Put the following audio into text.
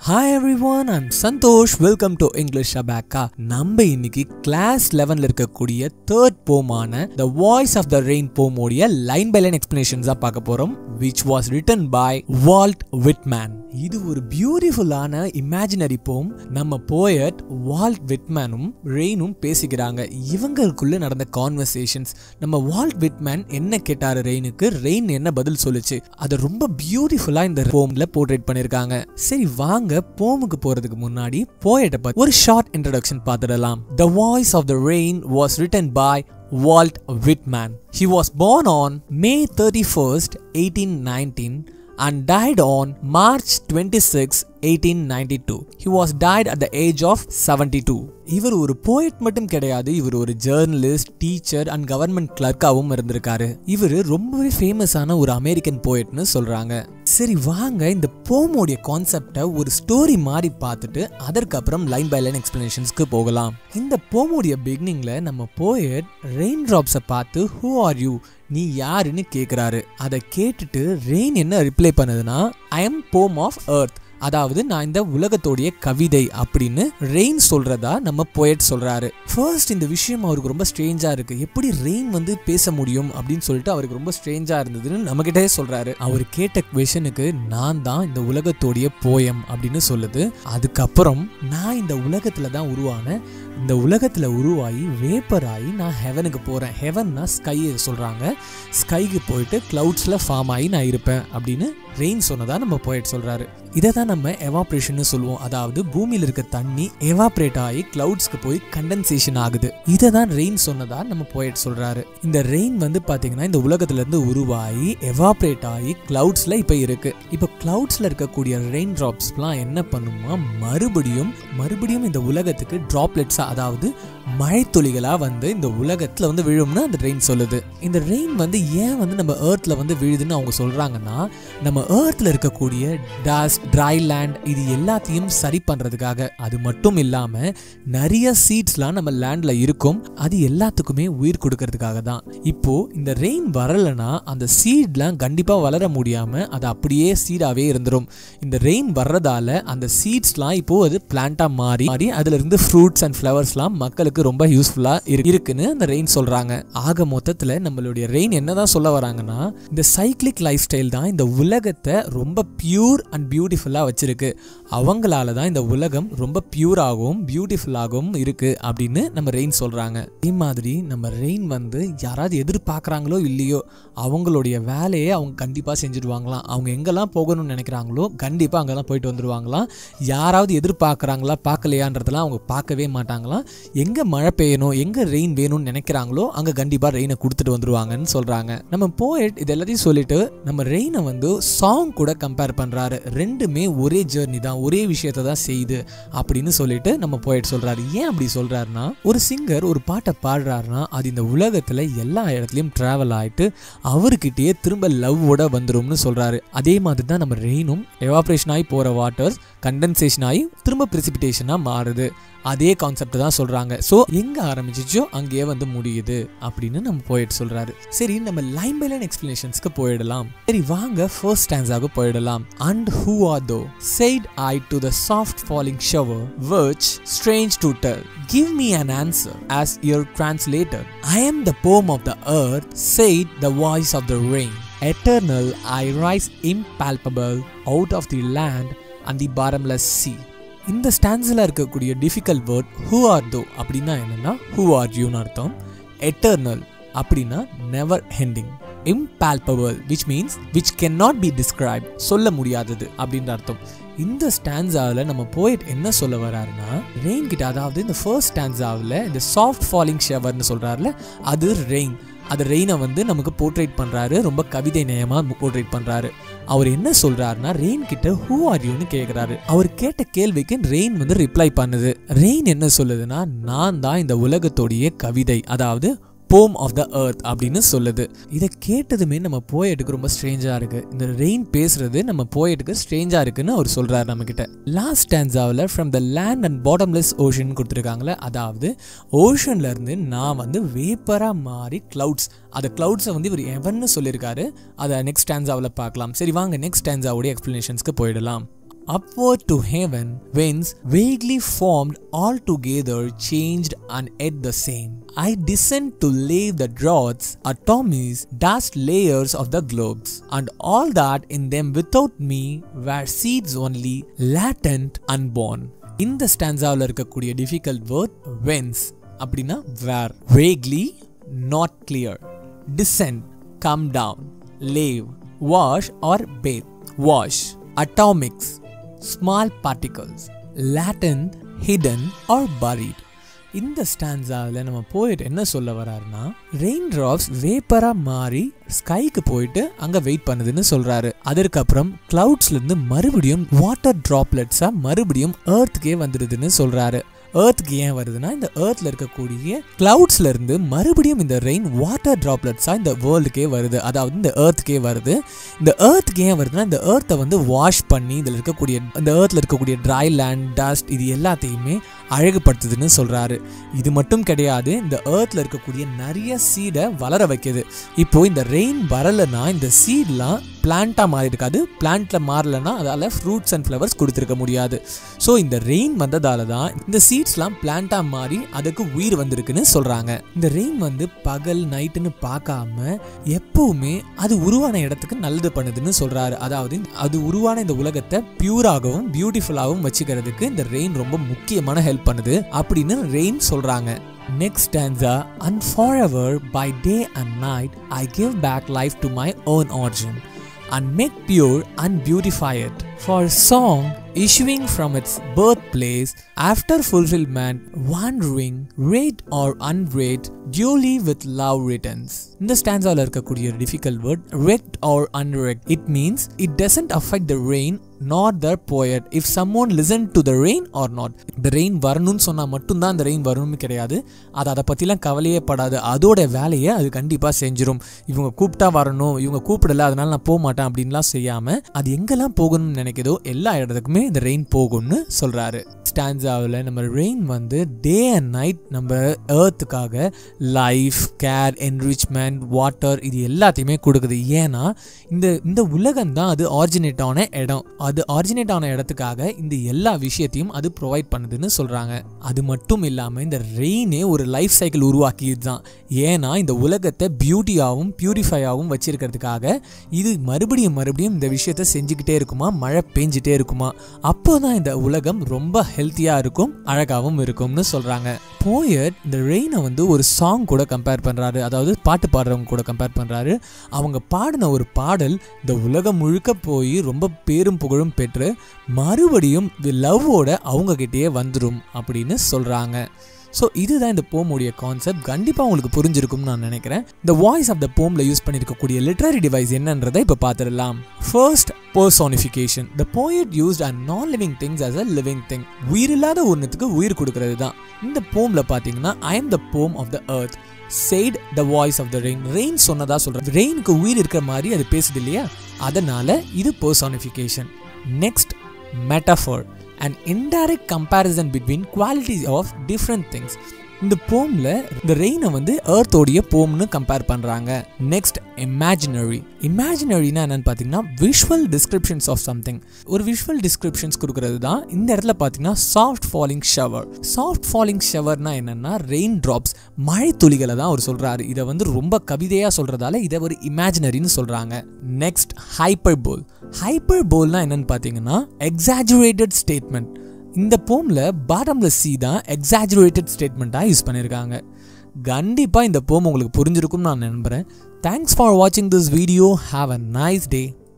Hi everyone I'm Santhosh welcome to English அபேக்கா நம்ம இன்னைக்கு கிளாஸ் லெவன்ல இருக்கக்கூடிய தேர்ட் போமான the voice of the rain போமோடைய லைன் பை லைன் எக்ஸ்பிளனேஷன்ஸ் தான் பார்க்க போறோம் which was written by Walt Whitman இது ஒரு பியூட்டிஃபுல்லான இமேஜினரி போம் நம்ம போயட் வால்ட் விட்மேனும் ரெயினும் பேசிக்கிறாங்க இவங்களுக்குள்ள நடந்த கான்வர்சேஷன்ஸ் நம்ம வால்ட் விட்மேன் என்ன கேட்டாரு ரெயினுக்கு ரெயின் என்ன பதில் சொல்லுச்சு அதை ரொம்ப பியூட்டிஃபுல்லா இந்த போம்ல போர்ட்ரேட் பண்ணிருக்காங்க சரி வாங்க போமுக்கு போறதுக்கு முன்னாடி போயட்டை பத்தி ஒரு ஷார்ட் இன்ட்ரடக்ஷன் பார்த்துடலாம் the voice of the rain was written by Walt Whitman. He was born on May 31st, 1819 and died on March 26, 1892. He was died at the age of 72. இவர் ஒரு போயட் மட்டும் கிடையாது இவர் ஒரு ஜேர்னலிஸ்ட் டீச்சர் அண்ட் கவர்மெண்ட் கிளர்க்காகவும் இருந்திருக்காரு இவர் ரொம்பவே ஃபேமஸான ஒரு அமெரிக்கன் போயட்னு சொல்றாங்க சரி வாங்க இந்த போமோடைய கான்செப்டை ஒரு ஸ்டோரி மாதிரி பார்த்துட்டு அதற்கப்புறம் லைன் பை லைன் எக்ஸ்பிளனேஷன்ஸ்க்கு போகலாம் இந்த போமோடைய பிகினிங்ல நம்ம போயட் ரெயின் ட்ராப்ஸை பார்த்து ஹூ ஆர் யூ நீ யாருன்னு கேட்குறாரு அதை கேட்டுட்டு ரெயின் என்ன ரிப்ளை பண்ணுதுன்னா I am poem of earth அதாவது நான் இந்த உலகத்தோடைய கவிதை அப்படின்னு ரெயின் சொல்றதா நம்ம போயட் சொல்றாரு ஃபர்ஸ்ட் இந்த விஷயம் அவருக்கு ரொம்ப ஸ்ட்ரேஞ்சா இருக்கு எப்படி ரெயின் வந்து பேச முடியும் அப்படின்னு சொல்லிட்டு அவருக்கு ரொம்ப ஸ்ட்ரேஞ்சா இருந்ததுன்னு நம்ம கிட்டே சொல்றாரு அவர் கேட்ட கொஷனுக்கு நான் தான் இந்த உலகத்தோடைய போயம் அப்படின்னு சொல்லுது அதுக்கப்புறம் நான் இந்த உலகத்துல தான் உருவான இந்த உலகத்துல உருவாகி வேப்பர் ஆகி நான் ஹெவனுக்கு போறேன் ஹெவன்னா ஸ்கை சொல்றாங்க ஸ்கைக்கு போயிட்டு கிளவுட்ஸ்ல ஃபார்ம் ஆகி நான் இருப்பேன் அப்படின்னு ரெயின் சொன்னதா நம்ம போயிட்டு சொல்றாரு இதை தான் நம்ம எவாப்ரேஷன் சொல்லுவோம் அதாவது பூமியில் இருக்க தண்ணி எவாப்ரேட் ஆகி கிளவுட்ஸ்க்கு போய் கண்டென்சேஷன் ஆகுது இதை தான் ரெயின் சொன்னதா நம்ம போயிட்டு சொல்றாரு இந்த ரெயின் வந்து பாத்தீங்கன்னா இந்த உலகத்துல இருந்து உருவாகி எவாப்ரேட் ஆகி கிளவுட்ஸ்ல இப்ப இருக்கு இப்போ கிளவுட்ஸ்ல இருக்கக்கூடிய ரெயின் டிராப்ஸ்லாம் என்ன பண்ணுமா மறுபடியும் மறுபடியும் இந்த உலகத்துக்கு டிராப்லெட்ஸா அதாவது மழை துளிகளா வந்து இந்த உலகத்துல வந்து விழும்னு அந்த ரெயின் சொல்லுது இந்த ரெயின் வந்து ஏன் வந்து நம்ம ஏர்த்ல வந்து விழுதுன்னு அவங்க சொல்றாங்கன்னா நம்ம ஏர்த்ல இருக்கக்கூடிய டஸ்ட் ட்ரை லேண்ட் இது எல்லாத்தையும் சரி பண்றதுக்காக அது மட்டும் இல்லாம நிறைய சீட்ஸ்லாம் நம்ம லேண்ட்ல இருக்கும் அது எல்லாத்துக்குமே உயிர் கொடுக்கறதுக்காக தான் இப்போ இந்த ரெயின் வரலனா அந்த சீட்லாம் கண்டிப்பா வளர முடியாம அது அப்படியே சீடாவே இருந்துரும் இந்த ரெயின் வர்றதால அந்த சீட்ஸ்லாம் இப்போ அது பிளான்ட்டா மாறி மாறி அதுல இருந்து ஃப்ரூட்ஸ் அண்ட் ஃப்ளவர்ஸ்லாம் மக்களுக்கு ரொம்ப யூஸ்ஃபுல்லா இருக்குன்னு அந்த ரெயின் சொல்றாங்க ஆக மொத்தத்துல நம்மளுடைய ரெயின் என்னதான் சொல்ல வராங்கன்னா இந்த சைக்கிளிக் லைஃப் ஸ்டைல் தான் இந்த உலகத்தை ரொம்ப பியூர் அண்ட் பியூட்டிஃபுல்லா வச்சிருக்கு அவங்களால தான் இந்த உலகம் ரொம்ப பியூராகவும் பியூட்டிஃபுல்லாகவும் இருக்கு அப்படின்னு நம்ம ரெயின் சொல்றாங்க இதே மாதிரி நம்ம ரெயின் வந்து யாராவது எதிர்பார்க்குறாங்களோ இல்லையோ அவங்களுடைய வேலையை அவங்க கண்டிப்பாக செஞ்சுடுவாங்களாம் அவங்க எங்கெல்லாம் போகணும்னு நினைக்கிறாங்களோ கண்டிப்பாக அங்கே தான் போயிட்டு வந்துடுவாங்களாம் யாராவது எதிர்பார்க்குறாங்களா பார்க்கலையான்றதெல்லாம் அவங்க பார்க்கவே மாட்டாங்களாம் எங்கே மழை பெய்யணும் எங்கே ரெயின் வேணும்னு நினைக்கிறாங்களோ அங்கே கண்டிப்பாக ரெயினை கொடுத்துட்டு வந்துருவாங்கன்னு சொல்கிறாங்க நம்ம போயட் இது எல்லாத்தையும் சொல்லிட்டு நம்ம ரெயினை வந்து சாங் கூட கம்பேர் பண்ணுறாரு ரெண்டுமே ஒரே ஜேர்னி தான் ஒரே விஷயத்தை தான் செய்யுது அப்படின்னு சொல்லிட்டு நம்ம போயட் சொல்கிறாரு ஏன் அப்படி சொல்கிறாருன்னா ஒரு சிங்கர் ஒரு பாட்டை பாடுறாருன்னா அது இந்த உலகத்தில் எல்லா இடத்துலையும் ட்ராவல் ஆகிட்டு அவர்கிட்டயே திரும்ப லவ்வோட வந்துரும்னு சொல்கிறாரு அதே மாதிரி தான் நம்ம ரெயினும் எவாப்ரேஷன் ஆகி போகிற வாட்டர்ஸ் கண்டென்சேஷன் ஆகி திரும்ப பிரிசிபிடேஷனாக மாறுது அதே கான்செப்ட் தான் சொல்றாங்க ஸோ எங்க ஆரம்பிச்சிச்சோ அங்கேயே வந்து முடியுது அப்படின்னு நம்ம போயிட்டு சொல்றாரு சரி நம்ம லைன் பை லைன் எக்ஸ்பிளனேஷன்ஸ்க்கு போயிடலாம் சரி வாங்க ஃபர்ஸ்ட் ஸ்டான்ஸாக போயிடலாம் and who are thou said I to the soft falling shower, which, strange to tell, give me an answer as your translator. I am the poem of the earth, said the voice of the rain. Eternal, I rise impalpable out of the land and the bottomless sea. இந்த ஸ்டான்ஸில் இருக்கக்கூடிய difficult word who are தோ அப்படின்னா என்னன்னா who are யூன்னு அர்த்தம் eternal அப்படின்னா never ending impalpable which means which can not be describe சொல்ல முடியாதது அப்படின்ற அர்த்தம் இந்த ஸ்டான்ஸாவில் நம்ம போயிட் என்ன சொல்ல வராருன்னா ரெயின் கிட்ட அதாவது இந்த ஃபர்ஸ்ட் ஸ்டான்ஸாவில் இந்த சாஃப்ட் ஃபாலிங் ஷவர்னு சொல்கிறாருல அது ரெயின் அது ரெயினை வந்து நமக்கு போர்ட்ரேட் பண்ணுறாரு ரொம்ப கவிதை நயமாக போர்ட்ரேட் பண்ணுறாரு அவர் என்ன சொல்றாருன்னா ரெயின் கிட்ட ஹூ ஆர் யூன்னு கேட்குறாரு அவர் கேட்ட கேள்விக்கு ரெயின் வந்து ரிப்ளை பண்ணுது ரெயின் என்ன சொல்லுதுன்னா நான் தான் இந்த உலகத்தோடைய கவிதை அதாவது போம் ஆஃப் த earth அப்படின்னு சொல்லுது இதை கேட்டதுமே நம்ம போயட்டுக்கு ரொம்ப ஸ்ட்ரேஞ்சாக இருக்கு இந்த ரெயின் பேசுறது நம்ம போயட்டுக்கு ஸ்ட்ரேஞ்சாக இருக்குன்னு அவர் சொல்றாரு நம்ம கிட்ட லாஸ்ட் ஸ்டான்ஸாவில் from the land and bottomless ocean கொடுத்துருக்காங்களே அதாவது ஓஷன்ல இருந்து நான் வந்து வேப்பரா மாறி கிளவுட்ஸ் அந்த கிளவுட்ஸை வந்து இவர் எவன்னு சொல்லியிருக்காரு அதை நெக்ஸ்ட் ஸ்டான்ஸாவில் பார்க்கலாம் சரி வாங்க நெக்ஸ்ட் ஸ்டான்ஸாவுடைய எக்ஸ்பிளனேஷன்ஸ்க்கு போயிடலாம் upward to heaven, winds vaguely formed altogether changed and yet the same. I descend to lave the draughts, atomies, dust layers of the globes, and all that in them without me were seeds only, latent, unborn. இந்த ஸ்டான்ஸாவில் இருக்கக்கூடிய difficult word whence அப்படின்னா where vaguely not clear descend come down lave wash or bathe wash atomies small particles latent hidden or buried இந்த ஸ்டான்ஸாவில் நம்ம போயிட்டு என்ன சொல்ல வராருன்னா ரெயின் ட்ராப்ஸ் வேப்பராக மாறி ஸ்கைக்கு போயிட்டு அங்கே வெயிட் பண்ணுதுன்னு சொல்கிறாரு அதற்கப்புறம் கிளவுட்ஸ்லேருந்து மறுபடியும் வாட்டர் ட்ராப்லெட்ஸாக மறுபடியும் ஏர்த்துக்கே வந்துடுதுன்னு சொல்கிறாரு ஏர்த்துக்கு ஏன் வருதுன்னா இந்த ஏர்த்தில் இருக்கக்கூடிய கிளவுட்ஸ்ல இருந்து மறுபடியும் இந்த ரெயின் வாட்டர் ட்ராப்லெட்ஸாக இந்த வேர்ல்டுக்கே வருது அதாவது இந்த ஏர்த்துக்கே வருது இந்த ஏர்த்துக்கு ஏன் வருதுன்னா இந்த ஏர்த்தை வந்து வாஷ் பண்ணி இதில் இருக்கக்கூடிய இந்த ஏர்த்தில் இருக்கக்கூடிய ட்ரை லேண்ட் டஸ்ட் இது எல்லாத்தையுமே அழகுபடுத்துதுன்னு சொல்கிறாரு இது மட்டும் கிடையாது இந்த ஏர்த்தில் இருக்கக்கூடிய நிறைய சீடை வளர வைக்குது இப்போ இந்த ரெயின் வரலைன்னா இந்த சீட்லாம் பிளான்ட்டாக மாறி இருக்காது பிளான்ட்டில் மாறலைன்னா அதால் ஃப்ரூட்ஸ் அண்ட் ஃப்ளவர்ஸ் கொடுத்துருக்க முடியாது ஸோ இந்த ரெயின் வந்ததால தான் இந்த சீட்ஸ்லாம் பிளான்ட்டாக மாறி அதுக்கு உயிர் வந்திருக்குன்னு சொல்கிறாங்க இந்த ரெயின் வந்து பகல் நைட்டுன்னு பார்க்காம எப்பவுமே அது உருவான இடத்துக்கு நல்லது பண்ணுதுன்னு சொல்கிறாரு அதாவது அது உருவான இந்த உலகத்தை பியூராகவும் பியூட்டிஃபுல்லாகவும் வச்சுக்கிறதுக்கு இந்த ரெயின் ரொம்ப முக்கியமான ஹெல்ப் பண்ணுது அப்படின்னு ரெயின் சொல்கிறாங்க Next stanza, and forever by day and night I give back life to my own origin and make pure and beautify it. For song issuing from its birthplace after fulfillment, wandering, rate or unrate, duly with love returns. இந்த ஸ்டான்ஸாவில் இருக்கக்கூடிய difficult word reck'd or unreck'd it means it doesn't affect the rain not the poet if someone listen to the rain or not இந்த ரெயின் வரணும்னு சொன்னால் மட்டும்தான் அந்த rain வரணும்னு கிடையாது அது அதை பற்றிலாம் கவலையே படாது அதோட வேலையை அது கண்டிப்பாக செஞ்சிடும் இவங்க கூப்பிட்டா வரணும் இவங்க கூப்பிடல அதனால நான் போக மாட்டேன் அப்படின்லாம் செய்யாமல் அது எங்கெல்லாம் போகணும்னு நினைக்குதோ எல்லா இடத்துக்குமே இந்த ரெயின் போகும்னு சொல்கிறாரு ஸ்டான்ஸாவில் நம்ம ரெயின் வந்து டே அண்ட் நைட் நம்ம ஏர்த்துக்காக லைஃப் கேர் என்ரிச்மெண்ட் வாட்டர் இது எல்லாத்தையுமே கொடுக்குது ஏன்னா இந்த இந்த உலகம் தான் அது ஆரிஜினேட் ஆன இடம் அது ஆரிஜினேட் ஆன இடத்துக்காக இந்த எல்லா விஷயத்தையும் அது ப்ரொவைட் பண்ணுதுன்னு சொல்கிறாங்க அது மட்டும் இல்லாமல் இந்த ரெயினே ஒரு லைஃப் சைக்கிள் உருவாக்கியது தான் ஏன்னா இந்த உலகத்தை பியூட்டியாகவும் பியூரிஃபையாகவும் வச்சிருக்கிறதுக்காக இது மறுபடியும் மறுபடியும் இந்த விஷயத்த செஞ்சுக்கிட்டே இருக்குமா மழை பெஞ்சிட்டே இருக்குமா அப்போ தான் இந்த உலகம் ரொம்ப ஹெல்த்தியாக இருக்கும் அழகாகவும் இருக்கும்னு சொல்கிறாங்க போயட் இந்த ரெயினை வந்து ஒரு சாங் கூட கம்பேர் பண்ணுறாரு அதாவது பாட்டு பாடுறவங்க கூட கம்பேர் பண்ணுறாரு அவங்க பாடின ஒரு பாடல் இந்த உலகம் முழுக்க போய் ரொம்ப பேரும் புகழும் பெற்று மறுபடியும் லவ்வோட அவங்க கிட்டேயே வந்துடும் அப்படின்னு சொல்கிறாங்க ஸோ இதுதான் இந்த போமுடைய கான்செப்ட் கண்டிப்பாக உங்களுக்கு புரிஞ்சிருக்கும்னு நான் நினைக்கிறேன் இந்த வாய்ஸ் ஆஃப் த போமில் யூஸ் பண்ணியிருக்கக்கூடிய லிட்ரரி டிவைஸ் என்னன்றதை இப்போ பார்த்துடலாம் first personification the poet used and non living things as a living thing உயிரில்லாத ஒன்றுத்துக்கு உயிர் கொடுக்கறது தான் இந்த போமில் பார்த்தீங்கன்னா ஐ am the poem of the earth said the voice of the rain rain சொன்னதா சொல்கிறேன் ரெயினுக்கு உயிர் இருக்கிற மாதிரி அது பேசுது இல்லையா அதனால இது personification next metaphor an indirect comparison between qualities of different things இந்த போமில் இந்த ரெயினை வந்து ஏர்த்தோடைய போம்னு கம்பேர் பண்ணுறாங்க நெக்ஸ்ட் இமேஜினரி இமேஜினரினா என்னன்னு பார்த்தீங்கன்னா விஷுவல் டிஸ்கிரிப்ஷன்ஸ் ஆஃப் சம்திங் ஒரு விஷுவல் டிஸ்கிரிப்ஷன்ஸ் கொடுக்கறது தான் இந்த இடத்துல பார்த்தீங்கன்னா soft falling shower soft falling ஷவர்னா என்னன்னா ரெயின் ட்ராப்ஸ் மழை துளிகளை தான் அவர் சொல்கிறாரு இதை வந்து ரொம்ப கவிதையாக சொல்கிறதால இதை ஒரு இமேஜினரின்னு சொல்கிறாங்க நெக்ஸ்ட் ஹைப்பர் போல் ஹைப்பர் போல்னா என்னன்னு பார்த்தீங்கன்னா எக்ஸாஜுரேட்டட் ஸ்டேட்மெண்ட் இந்த போமில் பாட்டமில் சி தான் எக்ஸாஜுரேட்டட் ஸ்டேட்மெண்ட்டாக யூஸ் பண்ணியிருக்காங்க கண்டிப்பாக இந்த போம் உங்களுக்கு புரிஞ்சிருக்கும்னு நான் நம்புகிறேன் தேங்க்ஸ் ஃபார் வாட்சிங் this video have a nice day